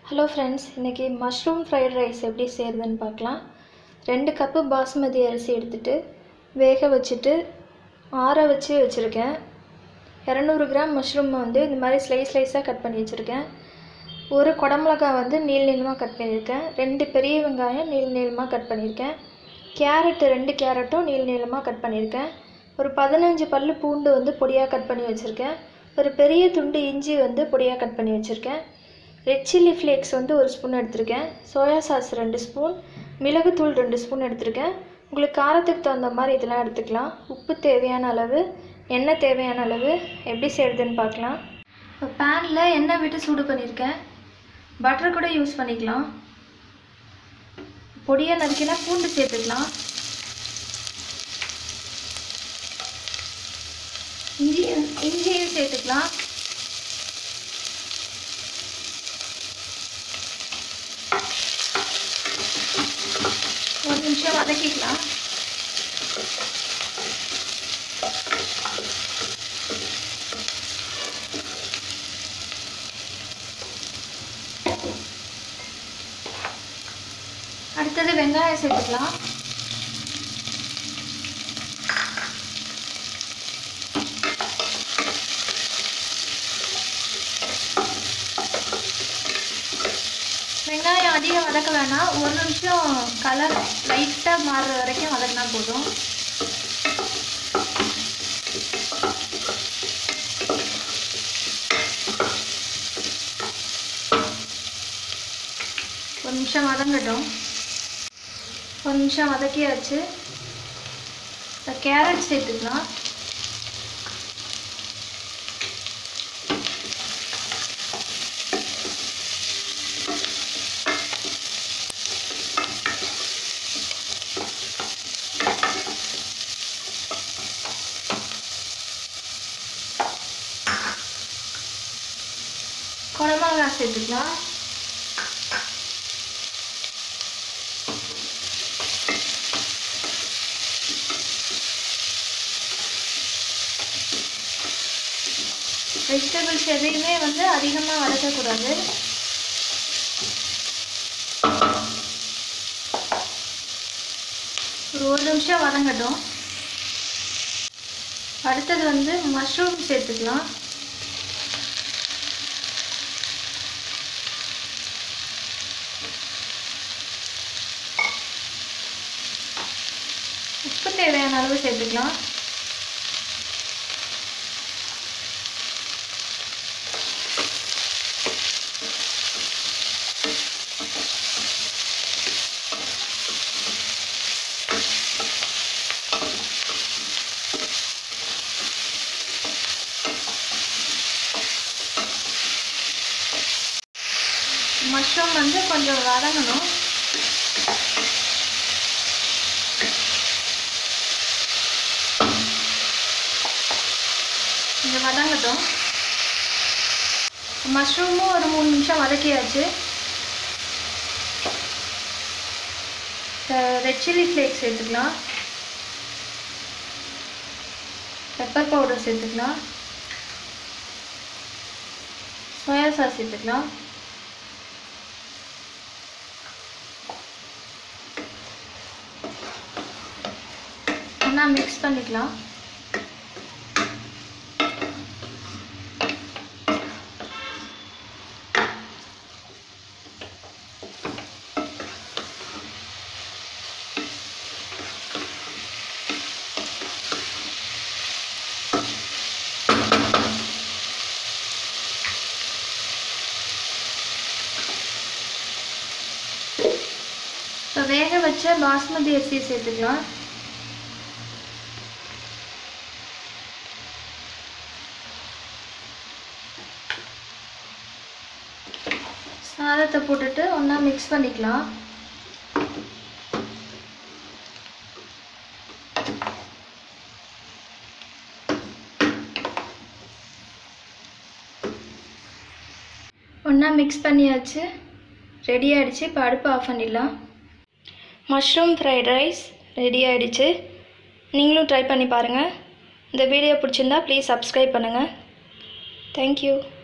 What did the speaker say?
hello friends இன்றைக்கி mushroom fried rice எப்படி செய்கிறதுன்னு பார்க்கலாம் ரெண்டு கப்பு பாஸ்மதி அரிசி எடுத்துட்டு வேக வச்சுட்டு ஆற வச்சு வச்சுருக்கேன் இரநூறு கிராம் மஷ்ரூம் வந்து இந்த மாதிரி ஸ்லைஸ் ஸ்லைஸாக கட் பண்ணி வச்சுருக்கேன் ஒரு குடமிளகா வந்து நீள் நீளமாக கட் பண்ணியிருக்கேன் ரெண்டு பெரிய வெங்காயம் நீள் நீளமாக கட் பண்ணியிருக்கேன் கேரட்டு ரெண்டு கேரட்டும் நீள் நீளமாக கட் பண்ணியிருக்கேன் ஒரு பதினஞ்சு பல் பூண்டு வந்து பொடியாக கட் பண்ணி வச்சுருக்கேன் ஒரு பெரிய துண்டு இஞ்சி வந்து பொடியாக கட் பண்ணி வச்சுருக்கேன் ரெட் சில்லி ஃப்ளேக்ஸ் வந்து ஒரு ஸ்பூன் எடுத்திருக்கேன் சோயா சாஸ் ரெண்டு ஸ்பூன் மிளகுத்தூள் ரெண்டு ஸ்பூன் எடுத்திருக்கேன் உங்களுக்கு காரத்துக்கு தகுந்த மாதிரி இதெல்லாம் எடுத்துக்கலாம் உப்பு தேவையான அளவு எண்ணெய் தேவையான அளவு எப்படி செய்கிறதுன்னு பார்க்கலாம் இப்போ பேனில் எண்ணெய் விட்டு சூடு பண்ணியிருக்கேன் பட்டர் கூட யூஸ் பண்ணிக்கலாம் பொடியாக நறுக்கினா பூண்டு சேர்த்துக்கலாம் இஞ்சியும் இஞ்சியும் சேர்த்துக்கலாம் ஒரு நிமிஷம் வதக்கிக்கலாம் அடுத்தது வெங்காயம் சேர்த்துக்கலாம் வெங்காயம் அதிகம் வதக்க வேணாம் ஒரு நிமிஷம் கலர் லைட்டாக மாறுற வரைக்கும் வதக்கினா போதும் ஒரு நிமிஷம் வதங்கட்டும் ஒரு நிமிஷம் வதக்கியாச்சு இப்போ கேரட் சேர்த்துக்கலாம் குடமிளகா சேர்த்துக்கலாம் வெஜிடபிள்ஸ் எதையுமே வந்து அதிகமாக வதக்கக்கூடாது ஒரு ஒரு நிமிஷம் வதங்கட்டும் அடுத்தது வந்து மஷ்ரூம் சேர்த்துக்கலாம் உப்பு தேவையான அளவு சேர்த்துக்கலாம் மஷ்ரூம் வந்து கொஞ்சம் வதங்கணும் கொஞ்சம் வதங்கட்டும் மஷ்ரூமும் ஒரு மூணு நிமிஷம் வதக்கியாச்சு ரெட் சில்லி ஃப்ளேக்ஸ் சேர்த்துக்கலாம் பெப்பர் பவுடர் சேர்த்துக்கலாம் சோயா சாஸ் சேர்த்துக்கலாம் ஒன்றா மிக்ஸ் பண்ணிக்கலாம் இப்போ வேக வச்ச பாஸ்மதி அரிசி சேர்த்துக்கலாம் சாதத்தை போட்டுட்டு ஒன்றா மிக்ஸ் பண்ணிக்கலாம் ஒன்றா மிக்ஸ் பண்ணியாச்சு ரெடி ஆகிடுச்சு இப்போ அடுப்பு ஆஃப் பண்ணிடலாம் மஷ்ரூம் ஃப்ரைட் ரைஸ் ரெடி ஆகிடுச்சு நீங்களும் ட்ரை பண்ணி பாருங்கள் இந்த வீடியோ பிடிச்சிருந்தா ப்ளீஸ் சப்ஸ்கிரைப் பண்ணுங்கள் தேங்க்யூ